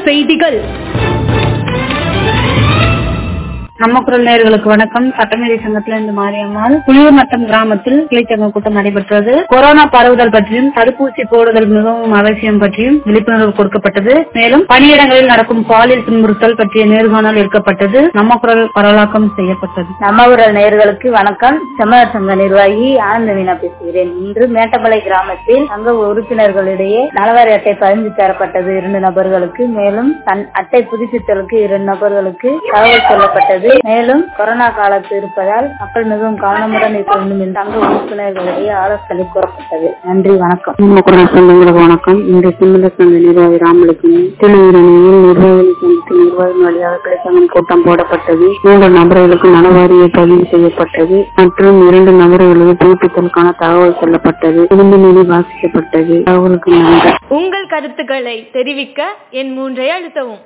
செய்திகள் நம்ம குரல் நேயர்களுக்கு வணக்கம் சட்டமேதை சங்கத்திலிருந்து மாரியம்மாள் புலியூர் நத்தம் கிராமத்தில் கிளைச்சங்க கூட்டம் நடைபெற்றது கொரோனா பரவுதல் பற்றியும் தடுப்பூசி போடுதல் மிகவும் அவசியம் பற்றியும் விழிப்புணர்வு கொடுக்கப்பட்டது மேலும் பணியிடங்களில் நடக்கும் பாலியல் துன்புறுத்தல் பற்றிய நேர்காணல் எடுக்கப்பட்டது நம்ம குரல் பரவலாக்கம் செய்யப்பட்டது நம்ம ஊரல் நேயர்களுக்கு வணக்கம் செம்மலர் சங்க நிர்வாகி ஆனந்த மீனா பேசுகிறேன் இன்று மேட்டமலை கிராமத்தில் சங்க உறுப்பினர்களிடையே நலவாரி அட்டை பதிந்து தரப்பட்டது இரண்டு நபர்களுக்கு மேலும் தன் அட்டை புதுப்பித்தலுக்கு இரண்டு நபர்களுக்கு தகவல் சொல்லப்பட்டது மேலும் கொரோனா காலத்து இருப்பதால் மக்கள் மிகவும் கவனமுடன் இருக்க வேண்டும் என்று சங்க உறுப்பினர்களிடையே ஆலோசனை கூறப்பட்டது நன்றி வணக்கம் நம்ம குரல் சொந்தங்களுக்கு வணக்கம் இந்த சிம்மல சங்க நிர்வாகி ராமலுக்கும் திருநீரணியில் நிர்வாகிகள் சங்கத்தின் நிர்வாகியின் வழியாக கிளைச்சங்கம் கூட்டம் போடப்பட்டது மூன்று நபர்களுக்கு நலவாரிய பதிவு செய்யப்பட்டது மற்றும் இரண்டு நபர்களுக்கு புதுப்பித்தலுக்கான தகவல் சொல்லப்பட்டது குடும்ப நிதி வாசிக்கப்பட்டது தகவலுக்கு நன்றி உங்கள் கருத்துக்களை தெரிவிக்க என் மூன்றை அழுத்தவும்